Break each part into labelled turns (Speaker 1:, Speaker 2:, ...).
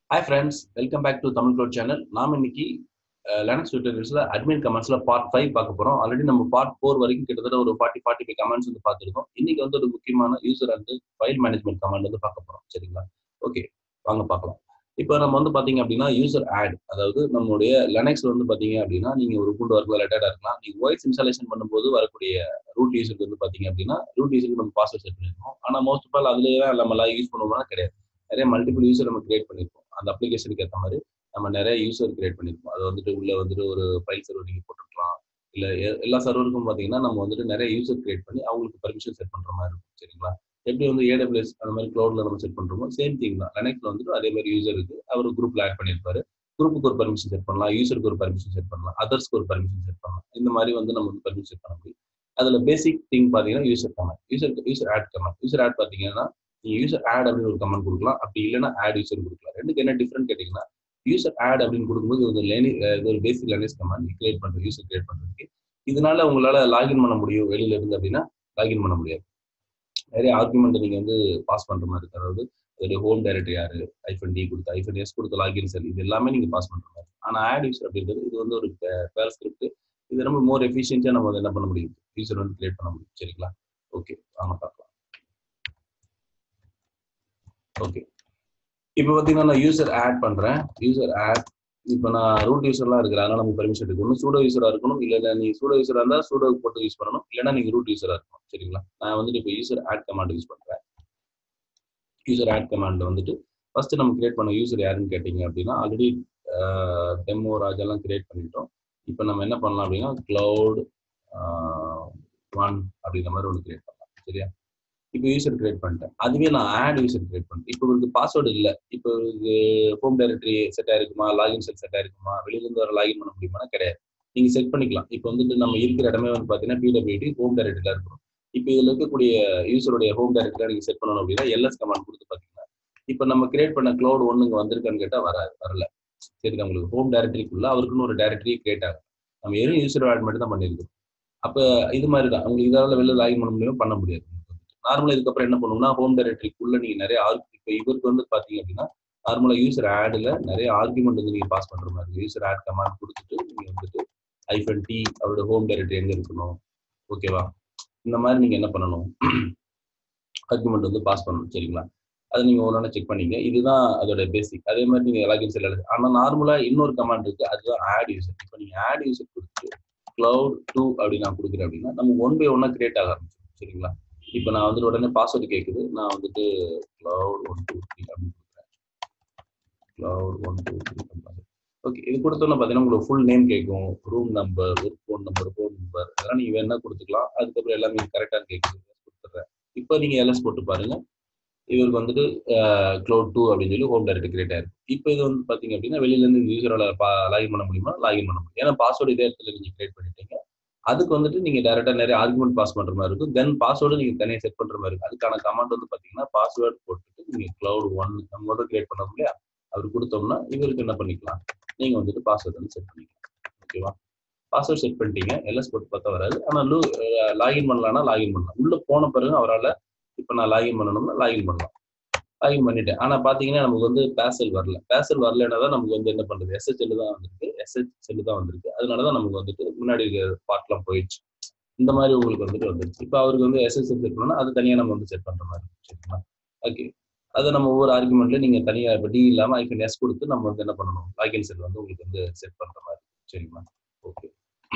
Speaker 1: hi friends welcome back to Tamil cloud channel நாம் இன்னைக்கு Linux ட்விட்டர்ஸில் அட்மின் கமெண்ட்ஸில் பார்ட் ஃபைவ் பார்க்க போகிறோம் ஆல்ரெடி நம்ம பார்ட் ஃபோர் வரைக்கும் கிட்டத்தட்ட ஒரு ஃபார்ட்டி ஃபார்ட்டி ஃபைவ் கமெண்ட்ஸ் வந்து பார்த்துருக்கோம் இன்னைக்கு வந்து ஒரு முக்கியமான யூசர் வந்து ஃபைல் மேனேஜ்மெண்ட் கமெண்ட் வந்து பார்க்க போகிறோம் சரிங்களா ஓகே வாங்க பார்க்கலாம் இப்போ நம்ம வந்து பார்த்தீங்க அப்படின்னா யூசர் ஆட் அதாவது நம்மளுடைய லெனக்ஸ் வந்து பார்த்தீங்க அப்படின்னா நீங்கள் ஒரு குண்டு ஒர்க்கில் ரிலேட்டடாக இருக்கலாம் நீங்கள் வாய்ஸ் இன்ஸ்டாலேஷன் பண்ணும்போது வரக்கூடிய ரூட் யூசருக்கு வந்து பார்த்தீங்க அப்படின்னா ரூட் யூசருக்கு நம்ம பாஸ்வேர்ட் செட் பண்ணிருக்கோம் ஆனால் மோஸ்ட் ஆஃப் ஆல் அதுலேயே தான் நம்ம எல்லாம் யூஸ் பண்ணுவோம்னா கிடையாது நிறைய மல்டிபிள் யூசர் நம்ம கிரியேட் பண்ணியிருக்கோம் அந்த அப்ளிகேஷனுக்கு ஏற்ற மாதிரி நம்ம நிறைய யூசர் கிரியேட் பண்ணியிருக்கோம் அது வந்துட்டு உள்ள வந்துட்டு ஒரு ஃபைல் சர்வர் நீங்கள் போட்டுருக்கலாம் இல்லை எல்லா சர்வருக்கும் பார்த்தீங்கன்னா நம்ம வந்துட்டு நிறைய யூசர் கிரியேட் பண்ணி அவங்களுக்கு பர்மிஷன் செட் பண்ணுற மாதிரி இருக்கும் சரிங்களா எப்படி வந்து ஏடபிள்யூஎஸ் அந்த மாதிரி க்ளவுட்ல நம்ம செட் பண்ணுறோமோ சேம் திங் தான் லெனக்ஸ்ல வந்துட்டு அதே மாதிரி யூசர் இருக்கு அவர் குரூப்ல ஆட் பண்ணியிருப்பாரு குரூப்புக்கு ஒரு பர்மிஷன் செட் பண்ணலாம் யூசருக்கு ஒரு பர்மிஷன் செட் பண்ணலாம் அதர்ஸ்க்கு ஒரு பர்மிஷன் செட் பண்ணலாம் இந்த மாதிரி வந்து நம்ம வந்து பர்மிஷன் செட் பண்ண முடியும் அதில் பேசிக் திங் பார்த்தீங்கன்னா user command user user add command user add பார்த்தீங்கன்னா நீங்கள் யூசர் ஆட் அப்படின்னு ஒரு கமெண்ட் கொடுக்கலாம் அப்படி இல்லைன்னா ஆட் யூசர் கொடுக்கலாம் ரெண்டுக்கு என்ன டிஃப்ரெண்ட் கேட்டிங்கன்னா யூசர் ஆட் அப்படின்னு கொடுக்கும்போது இது ஒரு லேனி இது ஒரு பேசிக் லேனேஜ் கமெண்ட் கிரியேட் பண்ணுறது யூசர் கிரியேட் பண்ணுறதுக்கு இதனால உங்களால் லாகின் பண்ண முடியும் வெளியில இருந்து அப்படின்னா லாகின் பண்ண முடியாது நிறைய ஆர்குமெண்ட் நீங்கள் வந்து பாஸ் பண்ணுற மாதிரி இருக்கு அதாவது அதோடைய ஹோம் டைரக்டரி யாரு ஐஃபன் டி கொடுத்து ஐஃபன் எஸ் கொடுத்த லாகின் செல் இது எல்லாமே நீங்கள் பாஸ் பண்ணுற மாதிரி ஆனால் ஆட் யூசர் அப்படின்றது இது வந்து ஒரு பேர் ஸ்கிரிப்ட் இது ரொம்ப மோர் எஃபிஷியன்ட்டாக நம்ம வந்து என்ன பண்ண முடியும் யூசர் வந்து கிரியேட் பண்ண முடியும் சரிங்களா ஓகே வாங்க பார்க்கலாம் ஓகே இப்போ பார்த்தீங்கன்னா நான் யூசர் ஆட் பண்ணுறேன் யூசர் ஆட் இப்போ நான் ரூட் யூசர்லாம் இருக்கிறேன் அதனால நமக்கு பர்மிஷன் இருக்கு ஒன்று சூடோ யூசராக இருக்கணும் இல்லை நீங்கள் சூடோ யூசராக இருந்தால் சூடோ போட்டு யூஸ் பண்ணணும் இல்லைனா நீங்கள் ரூட் யூசராக இருக்கணும் சரிங்களா நான் வந்துட்டு இப்போ யூசர் ஆட் கமாண்ட் யூஸ் பண்ணுறேன் யூசர் ஆட் கமாண்ட் வந்துட்டு ஃபர்ஸ்ட் நம்ம கிரியேட் பண்ண யூசர் யாருன்னு கேட்டிங்க அப்படின்னா ஆல்ரெடி டெமோ ராஜெல்லாம் கிரியேட் பண்ணிட்டோம் இப்போ நம்ம என்ன பண்ணலாம் அப்படின்னா க்ளவுட் ஒன் அப்படிங்கிற மாதிரி ஒன்று கிரியேட் பண்ணலாம் சரியா இப்போ யூசர் கிரியேட் பண்ணிட்டேன் அதுவே நான் ஆட் யூசர் கிரியேட் பண்ணிட்டேன் இப்போ உங்களுக்கு பாஸ்வேர்டு இல்லை இப்போ இது ஹோம் டைரக்டரி செட் ஆயிருக்குமா லாகின் செட் செட் ஆயிருக்குமா வெளியிலேருந்து வர லாகின் பண்ண முடியுமா கிடையாது நீங்கள் செட் பண்ணிக்கலாம் இப்போ வந்துட்டு நம்ம இருக்கிற இடமே வந்து பார்த்தீங்கன்னா பிடபிள்யூடி ஹோம் டைரக்டரியில் இருக்கும் இப்போ இதில் இருக்கக்கூடிய யூசருடைய ஹோம் டைரக்டரியில் நீங்கள் செட் பண்ணணும் அப்படின்னா எல்எஸ் கமாண்ட் கொடுத்து பார்த்தீங்கன்னா இப்போ நம்ம கிரியேட் பண்ண க்ளவுட் ஒன்றுங்க வந்திருக்கான்னு கேட்டால் வராது வரல சரி உங்களுக்கு ஹோம் டைரக்டரிக்குள்ள அவருக்குன்னு ஒரு டைரக்டரி கிரியேட் ஆகும் நம்ம வெறும் யூசர் ஆட் மட்டும் தான் பண்ணியிருக்கோம் அப்போ இது மாதிரி தான் உங்களுக்கு இதால் வெளில லாகின் பண்ண முடியும் பண்ண முடியாது நார்மலாக இதுக்கப்புறம் என்ன பண்ணுவோம்னா ஹோம் டைரக்டரிக்குள்ள நீங்கள் நிறைய ஆர்கு இப்போ இவருக்கு வந்து பார்த்தீங்க அப்படின்னா நார்மலாக யூசர் ஆடில் நிறைய ஆர்குமெண்ட் வந்து நீங்கள் பாஸ் பண்ணுற மாதிரி யூசர் ஆட் கமாண்ட் கொடுத்துட்டு நீங்கள் வந்துட்டு ஐஃபன் டி அவரோட ஹோம் டைரக்டரி எங்கே இருக்கணும் ஓகேவா இந்த மாதிரி நீங்கள் என்ன பண்ணணும் ஆர்குமெண்ட் வந்து பாஸ் பண்ணணும் சரிங்களா அதை நீங்கள் ஒன்று செக் பண்ணீங்க இதுதான் அதோட பேசிக் அதே மாதிரி நீங்கள் லாகின் செல் ஆனால் நார்மலாக இன்னொரு கமாண்ட் இருக்குது அதுதான் ஆட் யூசர் இப்போ நீங்கள் ஆட் யூசர் கொடுத்துட்டு க்ளவுட் டூ அப்படி நான் கொடுக்குறேன் அப்படின்னா நம்ம ஒன் பை ஒன்னாக கிரியேட் ஆக ஆரம்பிச்சிடும் சரிங்களா இப்போ நான் வந்துட்டு உடனே பாஸ்வேர்டு கேட்குது நான் வந்துட்டு க்ளவுட் ஒன் டூ த்ரீ அப்படின்னு கொடுக்குறேன் cloud one two three okay இது கொடுத்தோன்னு பார்த்தீங்கன்னா உங்களுக்கு ஃபுல் நேம் கேட்கும் room number work phone number phone number அதெல்லாம் நீங்கள் வேணா கொடுத்துக்கலாம் அதுக்கப்புறம் எல்லாமே கரெக்டாக கேட்குது கொடுத்துட்றேன் இப்போ நீங்கள் எல்எஸ் போட்டு பாருங்க இவருக்கு வந்துட்டு க்ளவுட் டூ அப்படின்னு சொல்லி ஹோம் டைரக்ட் கிரியேட் ஆயிருக்கும் இப்போ இது வந்து பார்த்தீங்க அப்படின்னா வெளியிலேருந்து இந்த யூசரால் லாகின் பண்ண முடியுமா லாகின் பண்ண முடியும் ஏன்னா பாஸ்வேர்டு இதே இடத்துல நீங்கள் கிரியேட் பண்ணிட்டீங்க அதுக்கு வந்துட்டு நீங்க டேரக்டா நிறைய ஆர்குமெண்ட் பாஸ் பண்ற மாதிரி இருக்கும் தென் பாஸ்வேர்டு நீங்க தனியாக செட் பண்ற மாதிரி இருக்கும் அதுக்கான கமாண்ட் வந்து பாத்தீங்கன்னா பாஸ்வேர்டு போட்டுட்டு நீங்க கிளவுட் ஒன் நம்ம முதல் கிரியேட் பண்ணோம் இல்லையா அவர் கொடுத்தோம்னா இவருக்கு என்ன பண்ணிக்கலாம் நீங்க வந்துட்டு பாஸ்வேர்டு வந்து செட் பண்ணிக்கலாம் ஓகேவா பாஸ்வேர்ட் செட் பண்ணிட்டீங்க எல்எஸ் போட்டு பார்த்தா வராது ஆனா லூ லாகின் பண்ணலாம்னா லாகின் பண்ணலாம் உள்ள போன பிறகு அவரால் இப்போ நான் லாகின் பண்ணணும்னா லாகின் பண்ணலாம் லாகின் பண்ணிட்டேன் ஆனா பாத்தீங்கன்னா நமக்கு வந்து பேசல் வரல பேசல் வரலன்னா தான் நமக்கு வந்து என்ன பண்றது எஸ்ஹெச்எல் தான் வந்திருக்கு எஸ்ஹெச்எல் தான் வந்திருக்கு அதனாலதான் நமக்கு வந்துட்டு முன்னாடி பார்ட்லாம் போயிடுச்சு இந்த மாதிரி உங்களுக்கு வந்துட்டு வந்துருச்சு இப்போ அவருக்கு வந்து எஸ்எஸ்எல் செட் பண்ணோம்னா அது தனியாக நம்ம வந்து செட் பண்ற மாதிரி சரிங்களா ஓகே அதை நம்ம ஒவ்வொரு ஆர்குமெண்ட்ல நீங்க தனியா இப்போ டி இல்லாம ஐஃபன் எஸ் கொடுத்து நம்ம வந்து என்ன பண்ணணும் லாகின் செட் வந்து உங்களுக்கு வந்து செட் பண்ற மாதிரி சரிங்களா ஓகே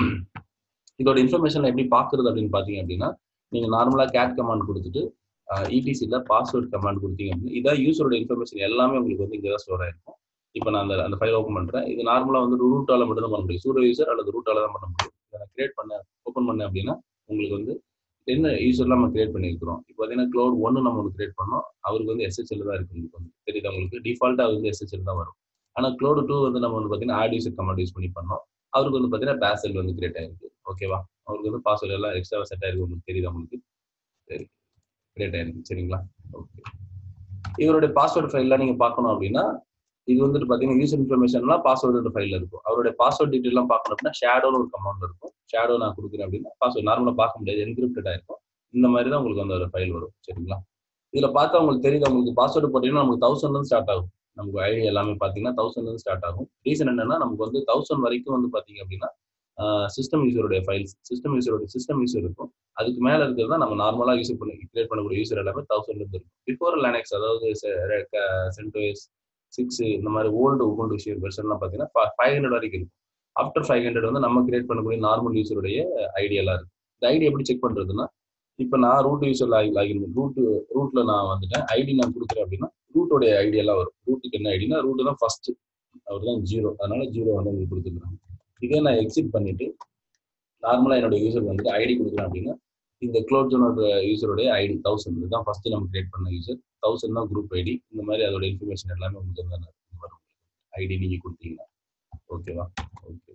Speaker 1: இதோட இன்ஃபர்மேஷன் எப்படி பாக்குறது அப்படின்னு பாத்தீங்க அப்படின்னா நீங்க நார்மலா கேட் கமாண்ட் கொடுத்துட்டு இடிசியில் பாஸ்வேர்ட் கமாண்ட் கொடுத்தீங்க அப்படின்னா இதான் யூசரோட இன்ஃபர்மேஷன் எல்லாமே உங்களுக்கு வந்து இங்கே தான் ஸ்டோர் ஆயிருக்கும் இப்போ நான் அந்த அந்த ஃபைல் ஓப்பன் பண்ணுறேன் இது நார்மலாக வந்து ரூட்டால மட்டும் தான் பண்ண முடியும் சூடோ யூசர் அல்லது ரூட்டால தான் பண்ண முடியும் இதை நான் கிரியேட் பண்ண ஓப்பன் பண்ணேன் அப்படின்னா உங்களுக்கு வந்து என்ன யூசர்லாம் நம்ம கிரியேட் பண்ணியிருக்கிறோம் இப்போ பார்த்தீங்கன்னா க்ளவுட் ஒன்று நம்ம ஒன்று கிரியேட் பண்ணோம் அவருக்கு வந்து எஸ்ஹெச்எல் தான் இருக்கு உங்களுக்கு வந்து தெரியுது உங்களுக்கு டிஃபால்ட்டாக வந்து எஸ்ஹெச்எல் தான் வரும் ஆனால் க்ளவுட் டூ வந்து நம்ம வந்து பார்த்தீங்கன்னா ஆட் யூசர் கமாண்ட் யூஸ் பண்ணி பண்ணோம் அவருக்கு வந்து பார்த்தீங்கன்னா பேசல் வந்து கிரியேட் ஆயிருக்கு ஓகேவா அவருக்கு வந்து பாஸ்வேர்ட் எல்லாம் எக்ஸ்ட்ரா செட் ஆயிருக்கு உங்களுக்கு தெரியுது உங்களுக்கு சரி கிரியேட் ஆயிருக்கு சரிங்களா ஓகே இவருடைய பாஸ்வேர்டு ஃபைல்லாம் நீங்க பார்க்கணும் அப்படின்னா இது வந்துட்டு பாத்தீங்கன்னா யூசர் இன்ஃபர்மேஷன்லாம் பாஸ்வேர்டு ஃபைல் இருக்கும் அவருடைய பாஸ்வேர்ட் டீட்டெயிலாம் பார்க்கணும் அப்படின்னா ஷேடோன்னு ஒரு கமௌண்ட் இருக்கும் ஷேடோ நான் கொடுக்குறேன் அப்படின்னா பாஸ்வேர்ட் நார்மலாக பார்க்க முடியாது என்கிரிப்டடா இருக்கும் இந்த மாதிரி தான் உங்களுக்கு வந்து ஒரு ஃபைல் வரும் சரிங்களா இதுல பார்த்தா உங்களுக்கு தெரியுது உங்களுக்கு பாஸ்வேர்டு போட்டீங்கன்னா நமக்கு தௌசண்ட்ல ஸ்டார்ட் ஆகும் நமக்கு ஐடி எல்லாமே பார்த்தீங்கன்னா தௌசண்ட்லேருந்து ஸ்டார்ட் ஆகும் ரீசன் என்னன்னா நமக்கு வந்து தௌசண்ட் வரைக்கும் வந்து பார்த்தீங்க அப்படின்னா சிஸ்டம் யூசருடைய ஃபைல்ஸ் சிஸ்டம் யூசருடைய சிஸ்டம் யூசர் இருக்கும் அதுக்கு மேலே இருக்கிறது தான் நம்ம நார்மலாக யூஸ் பண்ணி கிரியேட் பண்ணக்கூடிய யூசர் எல்லாமே தௌசண்ட்லேருந்து இருக்கும் பிஃபோர் லைனக்ஸ் அதாவது சென்டோஸ் சிக்ஸ் இந்த மாதிரி ஓல்டு உபுண்டு விஷயம் வெர்ஷன்லாம் பார்த்தீங்கன்னா ஃபைவ் ஹண்ட்ரட் வரைக்கும் இருக்கும் ஆஃப்டர் ஃபைவ் ஹண்ட்ரட் வந்து நம்ம கிரியேட் பண்ணக்கூடிய நார்மல் யூசருடைய ஐடியெல்லாம் இருக்கு இந்த ஐடி எப்படி செக் பண்ணுறதுன்னா இப்போ நான் root user log login root ரூட்ல நான் வந்துட்டேன் ஐடி நான் கொடுக்குறேன் அப்படின்னா ரூட்டோடைய ஐடி எல்லாம் வரும் ரூட்டுக்கு என்ன ஐடினா ரூட் தான் ஃபர்ஸ்ட் அவர் தான் ஜீரோ அதனால ஜீரோ வந்து உங்களுக்கு கொடுத்துருக்காங்க இதே நான் எக்ஸிட் பண்ணிட்டு நார்மலாக என்னோட யூசருக்கு வந்துட்டு ஐடி கொடுக்குறேன் அப்படின்னா இந்த க்ளோட் ஜோனோட யூசருடைய ஐடி தௌசண்ட் இதுதான் ஃபர்ஸ்ட் நம்ம கிரியேட் பண்ண யூசர் தௌசண்ட் தான் குரூப் ஐடி இந்த மாதிரி அதோட இன்ஃபர்மேஷன் எல்லாமே உங்களுக்கு வந்து வரும் ஐடி நீங்க கொடுத்தீங்கன்னா ஓகேவா ஓகே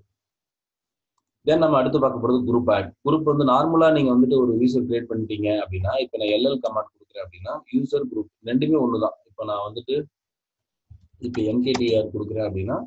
Speaker 1: தென் நம்ம அடுத்து பார்க்க போகிறது குரூப் ஆட் குரூப் வந்து நார்மலா நீங்க வந்துட்டு ஒரு யூசர் கிரியேட் பண்ணிட்டீங்க அப்படின்னா இப்போ நான் எல்எல் கமாண்ட் கொடுக்குறேன் அப்படின்னா யூசர் குரூப் ரெண்டுமே ஒன்று தான் இப்போ நான் வந்துட்டு இப்போ எம்கேடிஆர் கொடுக்குறேன் அப்படின்னா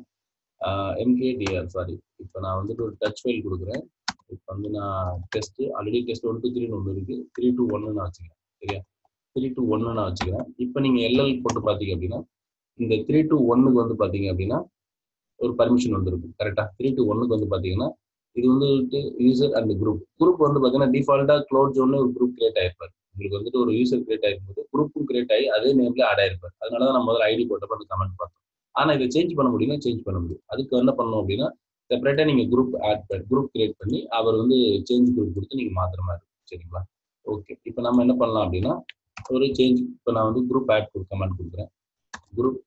Speaker 1: எம்கேடிஆர் சாரி இப்போ நான் வந்துட்டு ஒரு டச் ஃபைல் கொடுக்குறேன் இப்போ வந்து நான் test already test one two த்ரீன்னு ஒன்று இருக்கு த்ரீ டூ ஒன்னு நான் வச்சுக்கிறேன் சரியா த்ரீ டூ ஒன்னு நான் வச்சுக்கிறேன் இப்போ நீங்க எல்எல் போட்டு பார்த்தீங்க அப்படின்னா இந்த த்ரீ டூ ஒன்னுக்கு வந்து பார்த்தீங்க அப்படின்னா ஒரு பர்மிஷன் வந்துருக்கும் கரெக்டா த்ரீ டூ ஒன்னுக்கு வந்து பார்த்தீங்கன்னா இது வந்துட்டு யூசர் அண்ட் குரூப் குரூப் வந்து பார்த்தீங்கன்னா டிஃபால்ட்டா க்ளோட் ஜோன்னு ஒரு குரூப் கிரியேட் ஆயிருப்பார் உங்களுக்கு வந்துட்டு ஒரு யூசர் கிரியேட் ஆயிருக்கும்போது குரூப்பும் கிரியேட் ஆகி அதே நேம்ல ஆட் ஆயிருப்பார் அதனால தான் நம்ம முதல்ல ஐடி போட்டப்ப அந்த கமெண்ட் பார்த்தோம் ஆனா இதை சேஞ்ச் பண்ண முடியும்னா சேஞ்ச் பண்ண முடியும் அதுக்கு என்ன பண்ணணும் அப்படின்னா செப்பரேட்டா நீங்க குரூப் ஆட் பண்ணி குரூப் கிரியேட் பண்ணி அவர் வந்து சேஞ்ச் குரூப் கொடுத்து நீங்க மாத்திர மாதிரி இருக்கும் சரிங்களா ஓகே இப்போ நம்ம என்ன பண்ணலாம் அப்படின்னா ஒரு சேஞ்ச் இப்போ நான் வந்து குரூப் ஆட் கமெண்ட் கொடுக்குறேன் குரூப்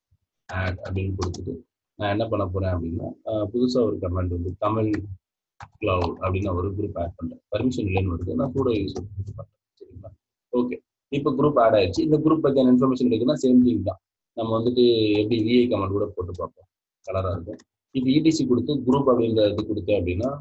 Speaker 1: ஆட் அப்படின்னு கொடுத்துட்டு நான் என்ன பண்ண போறேன் அப்படின்னா புதுசாக ஒரு கமெண்ட் வந்து தமிழ் கிளவுட் அப்படின்னு ஒரு குரூப் ஆட் பண்ணுறேன் பர்மிஷன் இல்லைன்னு வருது நான் கூட யூஸ் பண்ணுறேன் சரிங்களா ஓகே இப்போ குரூப் ஆட் ஆயிடுச்சு இந்த குரூப் பற்றின இன்ஃபர்மேஷன் இருக்குன்னா சேம் திங் தான் நம்ம வந்துட்டு எப்படி விஐ கமெண்ட் கூட போட்டு பார்ப்போம் கலராக இருக்கும் இப்போ இடிசி கொடுத்து குரூப் அப்படிங்கிற இது கொடுத்தேன் அப்படின்னா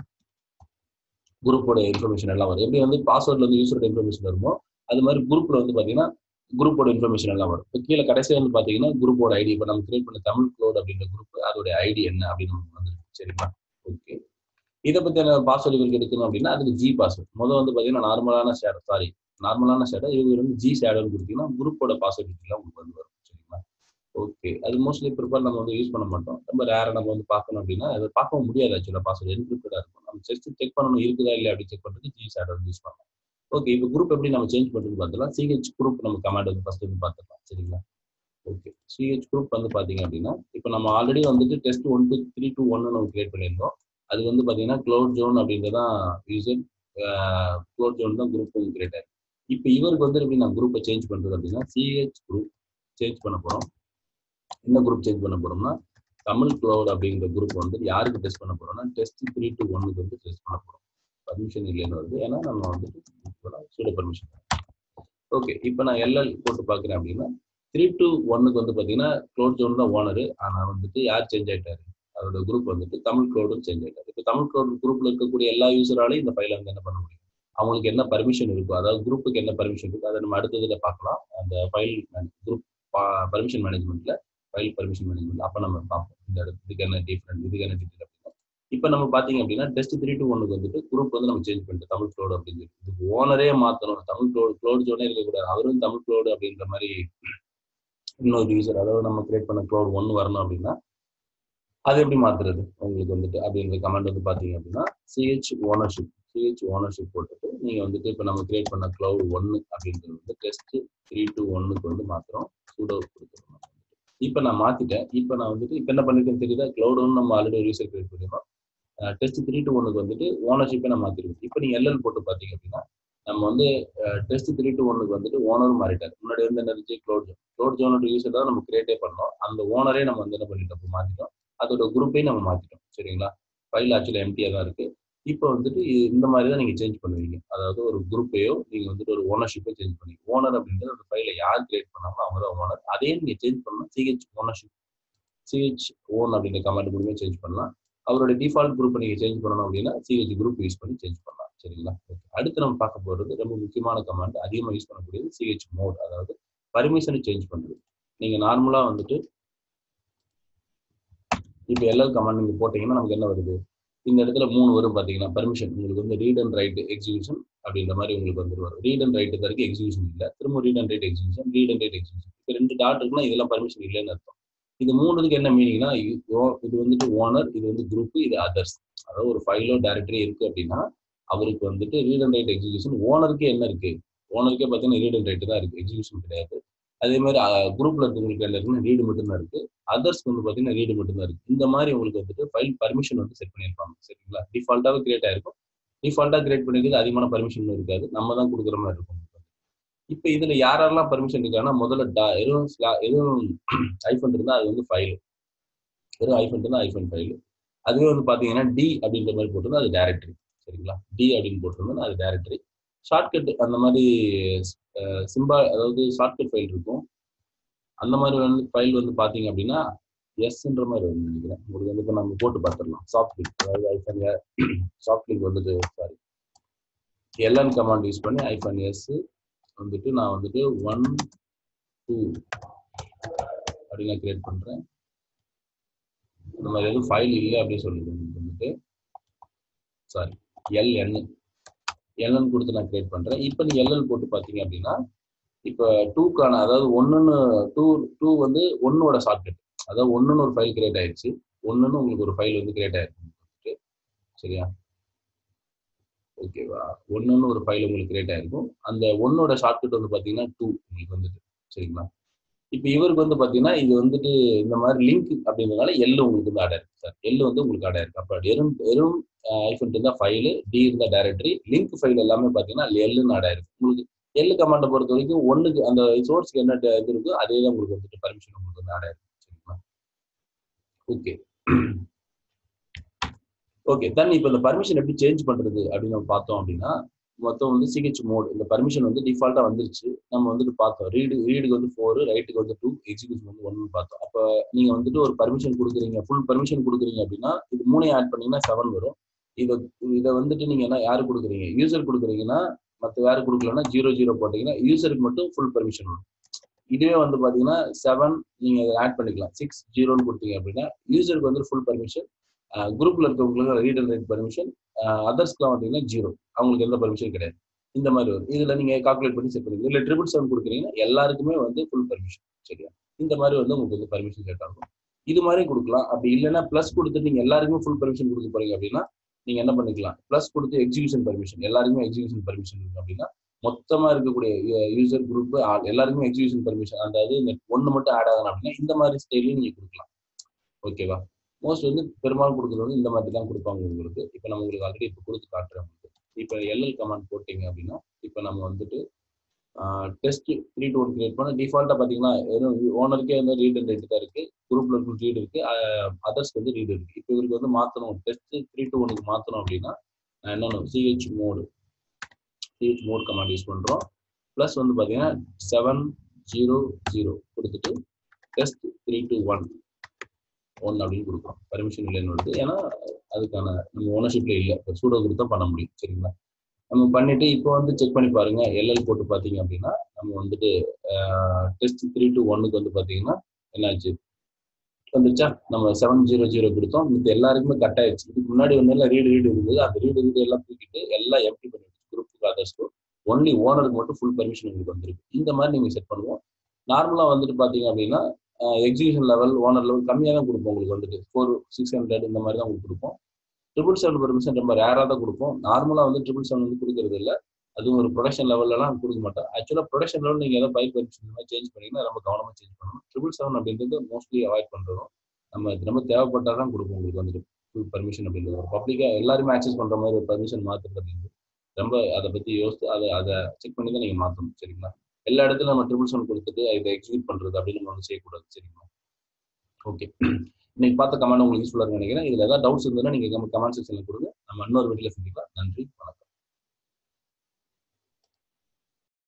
Speaker 1: குரூப்போட இன்ஃபர்மேஷன் எல்லாம் வரும் எப்படி வந்து பாஸ்வேர்ட்ல வந்து யூசரோட இன்ஃபர்மேஷன் வருமோ அது மாதிரி குரூப்ல வந்து பாத்தீங்கன்னா குரூப்போட இன்ஃபர்மேஷன் எல்லாம் வரும் இப்போ கீழே கடைசியாக வந்து பாத்தீங்கன்னா குரூப்போட ஐடி இப்போ நம்ம கிரியேட் பண்ண தமிழ் க்ளோட் அப்படின்ற குரூப் அதோட ஐடி என்ன அப்படின்னு நமக்கு வந்துருக்கு சரிங்களா ஓகே இதை பத்தின பாஸ்வேர்டு இவருக்கு எடுக்கணும் அப்படின்னா அதுக்கு ஜி பாஸ்வேர்ட் முதல் வந்து பாத்தீங்கன்னா நார்மலான ஷேடோ சாரி நார்மலான ஷேடோ இவங்க வந்து ஜி ஷேடோன்னு கொடுத்தீங்கன்னா குரூப்போட பாஸ்வேர்ட் டீட்டெயிலாம் உங்களுக்கு வந்து வரும் சரிங்களா ஓகே அது மோஸ்ட்லி ப்ரிப்பேர் நம்ம வந்து யூஸ் பண்ண மாட்டோம் ரொம்ப ரேராக நம்ம வந்து பார்க்கணும் அப்படின்னா அதை பார்க்க முடியாது ஆக்சுவலாக பாஸ்வேர்டு என்கிரிப்டடாக இருக்கும் நம்ம ஜஸ்ட் செக் பண்ணணும் இருக்குதா இல்லை அப்படி செக் பண்ணுறதுக்கு ஜி ஷேடோ யூஸ் பண்ணலாம் ஓகே இப்போ குரூப் எப்படி நம்ம சேஞ்ச் பண்ணுறது பார்த்துலாம் சிஹெச் குரூப் நம்ம கமாண்ட் வந்து ஃபர்ஸ்ட் வந்து பார்த்துக்கலாம் சரிங்களா ஓகே சிஹெச் குரூப் வந்து பார்த்தீங்க அப்படின்னா இப்போ நம்ம ஆல்ரெடி வந்துட்டு test one two three two ஒன்னு நம்ம கிரியேட் பண்ணியிருந்தோம் அது வந்து பார்த்தீங்கன்னா க்ளோட் ஜோன் அப்படின்றதான் யூசர் க்ளோட் ஜோன் தான் குரூப் வந்து கிரியேட் ஆயிருக்கு இப்போ இவருக்கு வந்து எப்படி நான் குரூப்பை சேஞ்ச் பண்ணுறது அப்படின்னா சிஹெச் குரூப் சேஞ்ச் பண்ண போகிறோம் என்ன குரூப் சேஞ்ச் பண்ண போறோம்னா தமிழ் க்ளவுட் அப்படிங்கிற குரூப் வந்து யாருக்கு டெஸ்ட் பண்ண போறோம்னா டெஸ்ட் த்ரீ டூ ஒன்னுக்கு வந்து டெஸ்ட் பண்ண போறோம் பர்மிஷன் இல்லைன்னு வருது ஏன்னா நம்ம வந்துட்டு சூட பர்மிஷன் ஓகே இப்போ நான் எல்எல் போட்டு பார்க்குறேன் அப்படின்னா த்ரீ டூ ஒன்னுக்கு வந்து பார்த்தீங்கன்னா க்ளோட் ஜோன் தான் ஓனரு ஆனால் வந்துட்டு யார் சேஞ்ச் ஆயிட்டாரு அதோட குரூப் வந்துட்டு தமிழ் க்ளவுடும் சேஞ்ச் ஆயிட்டாரு இப்போ தமிழ் க்ளவுட் குரூப்ல இருக்கக்கூடிய எல்லா யூசராலையும் இந்த ஃபைலை வந்து என்ன பண்ண முடியும் அவங்களுக்கு என்ன பர்மிஷன் இருக்கோ அதாவது குரூப்புக்கு என்ன பர்மிஷன் இருக்கோ அதை நம்ம அடுத்ததுல பார்க்கலாம் அந்த ஃபைல் குரூப் பர்மிஷன் மேனேஜ்மெண்ட்ல ஃபைல் பர்மிஷன் மேனேஜ்மெண்ட் அப்போ நம்ம பார்ப்போம் இந்த இதுக்கு என்ன டிஃப்ரெண்ட் இதுக்கு என்ன டீட்டெயில் அப்படின்னா இப்போ நம்ம பார்த்தீங்க அப்படின்னா டெஸ்ட் த்ரீ டூ ஒன்னுக்கு வந்துட்டு குரூப் வந்து நம்ம சேஞ்ச் பண்ணிட்டு தமிழ் க்ளோடு அப்படின்னு சொல்லி இதுக்கு ஓனரே மாற்றணும் தமிழ் க்ளோடு க்ளோடு ஜோனே இருக்கக்கூடாது அவரும் தமிழ் க்ளோடு அப்படின்ற மாதிரி இன்னொரு யூசர் அதாவது நம்ம கிரியேட் பண்ண க்ளோடு ஒன்று வரணும் அப்படின்னா அது எப்படி மாத்துறது உங்களுக்கு வந்துட்டு அப்படின்ற கமெண்ட் வந்து பார்த்தீங்க அப்படின்னா சிஹெச் ஓனர்ஷிப் சிஹெச் ஓனர்ஷிப் போட்டுட்டு நீங்கள் வந்துட்டு இப்போ நம்ம கிரியேட் பண்ண க்ளவுட் ஒன்று அப்படின்றது வந்து டெஸ்ட் த்ரீ டூ ஒன்னுக்கு வந்து மாத்திரம் சூடோ கொடுத்துருக்கோம் இப்போ நான் மாத்திட்டேன் இப்போ நான் வந்துட்டு இப்போ என்ன பண்ணிருக்கேன்னு தெரியுதா க்ளவுட் ஒன்று நம்ம ஆல்ரெடி ஒரு யூசர் கிரியேட் பண்ணிருக்கோம் டெஸ்ட் த்ரீ டூ ஒன்னுக்கு வந்துட்டு ஓனர்ஷிப்பை நான் மாத்திருக்கோம் இப்போ நீங்க எல்எல் போட்டு பார்த்தீங்க அப்படின்னா நம்ம வந்து டெஸ்ட் த்ரீ டூ ஒன்னுக்கு வந்துட்டு ஓனரும் மாறிட்டார் முன்னாடி வந்து என்ன இருந்துச்சு க்ளோட் ஜோன் க்ளோட் ஜோனோட யூசர் தான் நம்ம கிரியேட்டே பண்ணோம் அந்த ஓனரே நம்ம வந்து என்ன பண்ணிட்டோம் மாத்திட்டோம் அதோட குரூப்பையும் நம்ம மாத்திட்டோம் சரிங்களா ஃபைல் ஆக்சுவலி எம்டியாக தான் இருக்கு இப்போ வந்துட்டு இந்த மாதிரி தான் நீங்க சேஞ்ச் பண்ணுவீங்க அதாவது ஒரு குரூப்பையோ நீங்க வந்துட்டு ஒரு ஓனர்ஷிப்போ சேஞ்ச் பண்ணுவீங்க ஓனர் அப்படின்றது அந்த ஃபைலை யார் கிரியேட் பண்ணாங்களோ அவங்க தான் ஓனர் அதே நீங்க சேஞ்ச் பண்ணலாம் சிஹெச் ஓனர்ஷிப் சிஹெச் ஓன் அப்படின்ற கமெண்ட் மூலியமே சேஞ்ச் பண்ணலாம் அவரோட டிஃபால்ட் குரூப்பை நீங்க சேஞ்ச் பண்ணணும் அப்படின்னா சிஹெச் குரூப் யூஸ் பண்ணி சேஞ்ச் பண்ணலாம் சரிங்களா அடுத்து நம்ம பார்க்க போறது ரொம்ப முக்கியமான கமெண்ட் அதிகமாக யூஸ் பண்ணக்கூடியது சிஹெச் மோட் அதாவது பர்மிஷனை சேஞ்ச் பண்றது நீங்க நார்மலா வந்துட்டு இப்போ எல்எல் கமாண்ட் நீங்க போட்டீங்கன்னா நமக்கு என்ன வருது இந்த இடத்துல மூணு வரும் பாத்தீங்கன்னா பர்மிஷன் உங்களுக்கு வந்து ரீட் அண்ட் ரைட் எக்ஸிகியூஷன் அப்படின்ற மாதிரி உங்களுக்கு வந்து வரும் ரீட் அண்ட் ரைட் வரைக்கும் எக்ஸிகியூஷன் இல்லை திரும்ப read and write execution read and write execution இப்போ ரெண்டு டாட் இருக்குன்னா இதெல்லாம் பர்மிஷன் இல்லைன்னு அர்த்தம் இது மூணுக்கு என்ன மீனிங்னா இது வந்துட்டு ஓனர் இது வந்து குரூப் இது அதர்ஸ் அதாவது ஒரு ஃபைலோ டைரக்டரி இருக்கு அப்படின்னா அவருக்கு வந்துட்டு ரீட் அண்ட் ரைட் எக்ஸிகியூஷன் ஓனருக்கு என்ன இருக்கு ஓனருக்கே பார்த்தீங்கன்னா ரீட் அண்ட் ரைட் தான் இருக்கு எக்ஸிகியூஷன் கிடையாது அதே மாதிரி குரூப்ல இருக்கவங்களுக்கு என்ன இருக்குன்னா ரீடு மட்டும்தான் இருக்கு அதர்ஸ் வந்து பார்த்தீங்கன்னா ரீடு மட்டும்தான் இருக்கு இந்த மாதிரி உங்களுக்கு வந்துட்டு ஃபைல் பர்மிஷன் வந்து செட் பண்ணியிருப்பாங்க சரிங்களா டிஃபால்ட்டாவே கிரியேட் ஆயிருக்கும் டிஃபால்ட்டா கிரியேட் பண்ணிருக்கு அதிகமான பர்மிஷன் இருக்காது நம்ம தான் கொடுக்குற மாதிரி இருக்கும் இப்போ இதுல யாரெல்லாம் பர்மிஷன் இருக்காங்கன்னா முதல்ல டா எதுவும் எதுவும் ஐஃபோன் இருந்தா அது வந்து ஃபைல் வெறும் ஐஃபோன் இருந்தா ஐஃபோன் ஃபைல் அதுவே வந்து பாத்தீங்கன்னா டி அப்படின்ற மாதிரி போட்டிருந்தா அது டேரக்டரி சரிங்களா டி அப்படின்னு போட்டிருந்தா அது டேரக்டரி ஷார்ட்கட் அந்த மாதிரி சிம்பா அதாவது ஷார்ட்கட் ஃபைல் இருக்கும் அந்த மாதிரி வந்து ஃபைல் வந்து பாத்தீங்க அப்படின்னா எஸ்ன்ற மாதிரி வந்து நினைக்கிறேன் உங்களுக்கு வந்து இப்போ நம்ம போட்டு பார்த்துடலாம் சாஃப்ட் லிங்க் அதாவது ஐஃபோன் சாஃப்ட் லிங்க் வந்துட்டு சாரி எல்என் கமாண்ட் யூஸ் பண்ணி ஐஃபோன் எஸ் வந்துட்டு நான் வந்துட்டு ஒன் டூ அப்படின்னு நான் கிரியேட் பண்றேன் இந்த மாதிரி எதுவும் ஃபைல் இல்லை அப்படின்னு சொல்லிட்டு வந்துட்டு சாரி எல்என் எல்என் கொடுத்து நான் கிரியேட் பண்றேன் இப்போ நீங்க எல்எல் போட்டு பார்த்தீங்க அப்படின்னா இப்போ டூக்கான அதாவது ஒன்றுன்னு டூ டூ வந்து ஒன்னோட ஷார்ட்கட் அதாவது ஒன்றுன்னு ஒரு ஃபைல் கிரியேட் ஆயிடுச்சு ஒன்றுன்னு உங்களுக்கு ஒரு ஃபைல் வந்து கிரியேட் ஆயிருக்கு சரியா ஓகேவா ஒன்றுன்னு ஒரு ஃபைல் உங்களுக்கு கிரியேட் ஆயிருக்கும் அந்த ஒன்னோட ஷார்ட்கட் வந்து பார்த்தீங்கன்னா டூ உங்களுக்கு வந்துட்டு சரிங்களா இப்போ இவருக்கு வந்து பார்த்தீங்கன்னா இது வந்துட்டு இந்த மாதிரி லிங்க் அப்படின்றதுனால எல்லு உங்களுக்கு வந்து ஆட் ஆயிருக்கு சார் எல்லு வந்து உங்களுக்கு ஆட் ஆயிருக்கு அப்போ எறும் எறும் ஐஃபோன் இருந்தால் ஃபைலு டி இருந்தால் டைரக்டரி லிங்க் ஃபைல் எல்லாமே பார்த்தீங்கன்னா எல்லுன்னு ஆட் ஆயிருக்கு உங்களுக்கு எல்லு கமாண்டை பொறுத்த வரைக்கும் ஒன்றுக்கு அந்த சோர்ஸ்க்கு என்ன இது இருக்கோ அதே தான் உங்களுக்கு வந்துட்டு பர்மிஷன் உங்களுக்கு வந்து ஆட் ஆயிருக்கு சரிங்களா ஓகே ஓகே தென் இப்போ இந்த பர்மிஷன் எப்படி சேஞ்ச் பண்றது அப்படின்னு நம்ம பார்த்தோம் அப்படின்னா மொத்தம் வந்து சிஹெச் மோட் இந்த பர்மிஷன் வந்து டிஃபால்ட்டா வந்துருச்சு நம்ம வந்துட்டு பார்த்தோம் ரீடு ரீடுக்கு வந்து ஃபோர் ரைட்டுக்கு வந்து டூ எக்ஸிகூஷன் வந்து ஒன்னு பார்த்தோம் அப்போ நீங்க வந்துட்டு ஒரு பர்மிஷன் கொடுக்குறீங்க ஃபுல் பர்மிஷன் கொடுக்குறீங்க அப்படின்னா இது மூணையும் ஆட் பண்ணீங்கன்னா செவன் வரும் இதை இதை வந்துட்டு நீங்க என்ன யாரு கொடுக்குறீங்க யூசர் கொடுக்குறீங்கன்னா மற்ற யாரு கொடுக்கலன்னா ஜீரோ ஜீரோ போட்டீங்கன்னா யூசருக்கு மட்டும் ஃபுல் பர்மிஷன் வரும் இதுவே வந்து பாத்தீங்கன்னா செவன் நீங்க ஆட் பண்ணிக்கலாம் சிக்ஸ் ஜீரோன்னு கொடுத்தீங்க அப்படின்னா யூசருக்கு வந்து ஃபுல் பர்மிஷன் குரூப்ல இருக்கவங்களுக்கு ரீட் அண்ட் ரைட் பர்மிஷன் அதர்ஸ்க்குலாம் வந்தீங்கன்னா ஜீரோ அவங்களுக்கு எந்த பர்மிஷன் கிடையாது இந்த மாதிரி வரும் இதுல நீங்க கால்குலேட் பண்ணி செட் பண்ணிக்கலாம் இல்ல ட்ரிபிள் செவன் கொடுக்குறீங்கன்னா எல்லாருக்குமே வந்து ஃபுல் பர்மிஷன் சரியா இந்த மாதிரி வந்து உங்களுக்கு வந்து பர்மிஷன் செட் ஆகும் இது மாதிரி கொடுக்கலாம் அப்படி இல்லைன்னா பிளஸ் கொடுத்து நீங்க எல்லாருக்குமே ஃபுல் பர்மிஷன் கொடுக்க போறீங்க அப்படின்னா நீங்க என்ன பண்ணிக்கலாம் பிளஸ் கொடுத்து எக்ஸிகியூஷன் பர்மிஷன் எல்லாருக்குமே எக்ஸிகியூஷன் பர்மிஷன் இருக்கு அப்படின்னா மொத்தமா இருக்கக்கூடிய யூசர் குரூப் எல்லாருக்குமே எக்ஸிகியூஷன் பர்மிஷன் அதாவது இந்த ஒன்று மட்டும் ஆட் ஆகணும் அப்படின்னா இந்த மாதிரி ஸ்டைலையும் நீங்க கொடுக்கலாம் ஓகேவா மோஸ்ட் வந்து பெரும்பாலும் கொடுக்குறது வந்து இந்த மாதிரி தான் கொடுப்பாங்க உங்களுக்கு இப்போ நம்ம உங்களுக்கு ஆல்ரெடி இப்போ கொடுத்து காட்டுறேன் உங்களுக்கு இப்போ எல்எல் கமாண்ட் போட்டிங்க அப்படின்னா இப்போ நம்ம வந்துட்டு test three two one create பண்ண டிஃபால்ட்டாக பார்த்தீங்கன்னா ஓனருக்கே வந்து ரீட் அண்ட் ரைட் தான் இருக்கு குரூப்ல இருக்கும் ரீட் இருக்கு அதர்ஸ்க்கு வந்து ரீட் இருக்கு இப்போ இவருக்கு வந்து மாற்றணும் டெஸ்ட் த்ரீ டூ ஒனுக்கு மாற்றணும் அப்படின்னா நான் என்ன C H mod C H mode command use பண்ணுறோம் ப்ளஸ் வந்து பார்த்தீங்கன்னா செவன் ஜீரோ ஜீரோ கொடுத்துட்டு test three two one one அப்படின்னு கொடுக்குறோம் பர்மிஷன் இல்லைன்னு வருது ஏன்னா அதுக்கான நம்ம ஓனர்ஷிப்ல இல்லை இப்போ சூடோ கொடுத்தா பண்ண முடியும் சரிங்களா நம்ம பண்ணிட்டு இப்போ வந்து செக் பண்ணி பாருங்க எல்எல் போட்டு பார்த்தீங்க அப்படின்னா நம்ம வந்துட்டு டெஸ்ட் த்ரீ டு ஒன்னுக்கு வந்து பார்த்தீங்கன்னா என்னாச்சு வந்துச்சா நம்ம செவன் ஜீரோ ஜீரோ கொடுத்தோம் இது எல்லாருக்குமே கட் ஆயிடுச்சு இதுக்கு முன்னாடி வந்து எல்லாம் ரீடு ரீடு இருந்தது அந்த ரீடு ரீடு எல்லாம் தூக்கிட்டு எல்லாம் எம்டி பண்ணிட்டு குரூப்புக்கு அதர்ஸ்க்கும் ஒன்லி ஓனருக்கு மட்டும் ஃபுல் பர்மிஷன் உங்களுக்கு வந்திருக்கு இந்த மாதிரி நீங்கள் செட் பண்ணுவோம் நார்மலாக வந்துட்டு பார்த்தீங்க அப்படின்னா எக்ஸிகியூஷன் லெவல் ஓனர் லெவல் கம்மியாக தான் கொடுப்போம் உங்களுக்கு வந்துட்டு ஃபோர் சிக்ஸ் ஹண்ட்ரட் இந்த மாதிரி தான் உங்களுக்கு கொடுப்போம் ட்ரிபிள் செவன் பர்மிஷன் ரொம்ப ரேராக தான் கொடுப்போம் நார்மலாக வந்து ட்ரிபிள் செவன் வந்து கொடுக்கறது இல்லை அதுவும் ஒரு ப்ரொடக்ஷன் லெவல்லலாம் கொடுக்க மாட்டோம் ஆக்சுவலாக ப்ரொடக்ஷன் லெவல் நீங்கள் ஏதாவது பைக் பர்மிஷன் இந்த மாதிரி சேஞ்ச் பண்ணிங்கன்னா ரொம்ப கவனமாக சேஞ்ச் பண்ணணும் ட்ரிபிள் செவன் அப்படின்றது மோஸ்ட்லி அவாய்ட் பண்ணுறோம் நம்ம ரொம்ப தேவைப்பட்டால் தான் கொடுப்போம் உங்களுக்கு வந்துட்டு ஃபுல் பர்மிஷன் அப்படின்றது ஒரு பப்ளிக்காக எல்லாருமே ஆக்சஸ் பண்ணுற மாதிரி ஒரு பர்மிஷன் மாற்றுறது அப்படின்றது ரொம்ப அதை பற்றி யோசித்து அதை அதை செக் பண்ணி தான் நீங்கள் மாற்றணும் சரிங்களா எல்லா இடத்துலையும் நம்ம ட்ரிபிள் செவன் கொடுத்துட்டு இதை எக்ஸிக்யூட் பண்ணுறது அப்படின்னு நம்ம வந்து செய்யக்கூடாது சரிங்களா ஓகே இன்னைக்கு பார்த்த கமெண்ட் உங்களுக்கு யூஸ்ஃபுல்லாக நினைக்கிறேன் இதில் ஏதாவது டவுட்ஸ் இருந்ததுன்னா நீங்கள் கமெண்ட் செக்ஷனில் கொடுங்க நம்ம இன்னொரு வீட்டில் செஞ்சுக்கலாம்